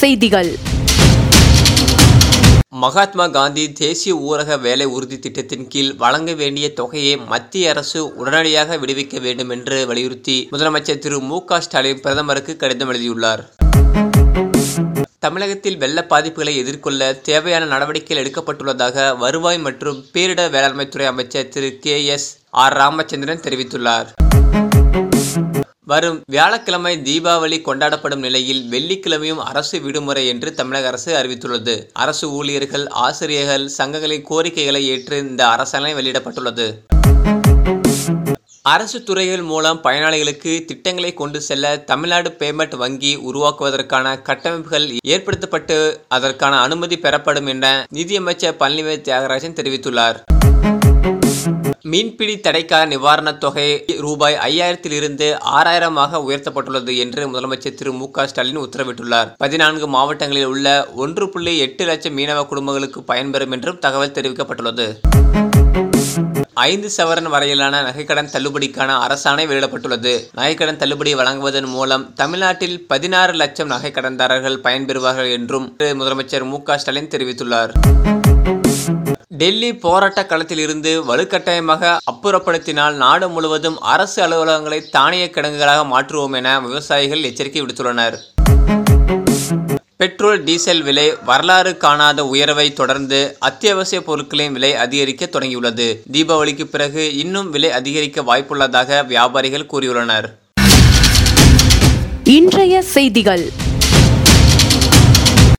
செய்திகள் மகாத்மா காந்தி தேசிய ஊரக வேலை உறுதி திட்டத்தின் கீழ் வழங்க வேண்டிய தொகையை மத்திய அரசு உடனடியாக விடுவிக்க வேண்டும் என்று வலியுறுத்தி முதலமைச்சர் திரு மு க ஸ்டாலின் பிரதமருக்கு கடிதம் எழுதியுள்ளார் தமிழகத்தில் வெள்ள பாதிப்புகளை எதிர்கொள்ள தேவையான நடவடிக்கைகள் எடுக்கப்பட்டுள்ளதாக வருவாய் மற்றும் பேரிடர் வேளாண்மைத்துறை அமைச்சர் திரு கே எஸ் ஆர் ராமச்சந்திரன் தெரிவித்துள்ளார் வரும் வியாழக்கிழமை தீபாவளி கொண்டாடப்படும் நிலையில் வெள்ளிக்கிழமையும் அரசு விடுமுறை என்று தமிழக அரசு அறிவித்துள்ளது அரசு ஊழியர்கள் ஆசிரியர்கள் சங்கங்களின் கோரிக்கைகளை ஏற்று இந்த அரசாணை வெளியிடப்பட்டுள்ளது அரசு துறைகள் மூலம் பயனாளிகளுக்கு திட்டங்களை கொண்டு செல்ல தமிழ்நாடு பேமெண்ட் வங்கி உருவாக்குவதற்கான கட்டமைப்புகள் ஏற்படுத்தப்பட்டு அதற்கான அனுமதி பெறப்படும் என நிதியமைச்சர் பழனிவேல் தியாகராஜன் தெரிவித்துள்ளார் மீன்பிடி தடைக்கால நிவாரணத் தொகை ரூபாய் ஐயாயிரத்திலிருந்து ஆறாயிரமாக உயர்த்தப்பட்டுள்ளது என்று முதலமைச்சர் திரு மு க ஸ்டாலின் உத்தரவிட்டுள்ளார் பதினான்கு மாவட்டங்களில் உள்ள ஒன்று புள்ளி எட்டு லட்சம் மீனவ குடும்பங்களுக்கு பயன்பெறும் என்றும் தகவல் தெரிவிக்கப்பட்டுள்ளது ஐந்து சவரன் வரையிலான நகைக்கடன் தள்ளுபடிக்கான அரசாணை வெளியிடப்பட்டுள்ளது நகைக்கடன் தள்ளுபடி வழங்குவதன் மூலம் தமிழ்நாட்டில் பதினாறு லட்சம் நகைக்கடன்தாரர்கள் பயன்பெறுவார்கள் என்றும் முதலமைச்சர் மு க ஸ்டாலின் தெரிவித்துள்ளார் டெல்லி போராட்ட களத்தில் இருந்து வலுக்கட்டாயமாக அப்புறப்படுத்தினால் நாடு முழுவதும் அரசு அலுவலகங்களை தானிய கிடங்குகளாக மாற்றுவோம் என விவசாயிகள் எச்சரிக்கை விடுத்துள்ளனர் பெட்ரோல் டீசல் விலை வரலாறு காணாத உயர்வை தொடர்ந்து அத்தியாவசிய பொருட்களின் விலை அதிகரிக்க தொடங்கியுள்ளது தீபாவளிக்கு பிறகு இன்னும் விலை அதிகரிக்க வாய்ப்புள்ளதாக வியாபாரிகள் கூறியுள்ளனர் இன்றைய செய்திகள்